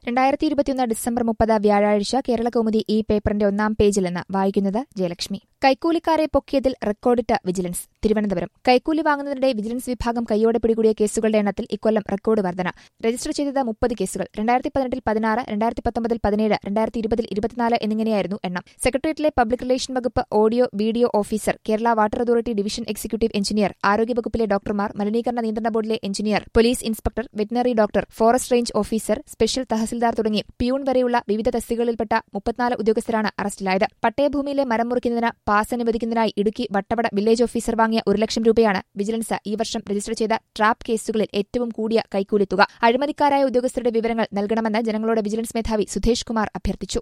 രണ്ടായിരത്തി ഇരുപത്തിയൊന്ന് ഡിസംബർ മുപ്പത് വ്യാഴാഴ്ച കേരള കൗമുദി ഈ പേപ്പറിന്റെ ഒന്നാം പേജിൽ നിന്ന് വായിക്കുന്നത് ജയലക്ഷ്മി കൈക്കൂലിക്കാരെ പൊക്കിയതിൽ റെക്കോർഡിട്ട വിജിലൻസ് തിരുവനന്തപുരം കൈക്കൂലി വാങ്ങുന്നതിനിടെ വിജിലൻസ് വിഭാഗം കൈയോടെ പിടികൂടിയ കേസുകളുടെ എണ്ണത്തിൽ ഇക്കൊല്ലം റെക്കോർഡ് വർധന രജിസ്റ്റർ ചെയ്തത് മുപ്പത് കേസുകൾ രണ്ടായിരത്തി പതിനെട്ടിൽ പതിനാറ് രണ്ടായിരത്തി പത്തൊമ്പതിൽ പതിനേഴ് രണ്ടായിരത്തി ഇരുപതിൽ ഇരുപത്തിനാല് എന്നിങ്ങനെയായിരുന്നു എണ്ണം സെക്രട്ടേറിയറ്റിലെ പബ്ലിക് റിലേഷൻ വകുപ്പ് audio video officer Kerala water authority division executive engineer ആരോഗ്യവകുപ്പിലെ ഡോക്ടർമാർ മലിനീകരണ നിയന്ത്രണ ബോർഡിലെ engineer police inspector veterinary doctor forest range officer special tahsildar തുടങ്ങി പ്യൂൺ വരെയുള്ള വിവിധ തസ്തികകളിൽപ്പെട്ട മുപ്പത്തിനാല് ഉദ്യോഗസ്ഥരാണ് അറസ്റ്റിലായത് പട്ടയഭൂമിയിലെ മരം മുറിക്കുന്നതിന് പാസ് അനുവദിക്കുന്നതിനായി ഇടുക്കി വട്ടവട വില്ലേജ് ഓഫീസർ വാങ്ങിയ ഒരു ലക്ഷം രൂപയാണ് വിജിലൻസ് ഈ വർഷം രജിസ്റ്റർ ചെയ്ത ട്രാപ്പ് കേസുകളിൽ ഏറ്റവും കൂടിയ കൈക്കൂലി തുക അഴിമതിക്കാരായ ഉദ്യോഗസ്ഥരുടെ വിവരങ്ങൾ നൽകണമെന്ന് ജനങ്ങളോട് വിജിലൻസ് മേധാവി സുധേഷ് കുമാർ അഭ്യർത്ഥിച്ചു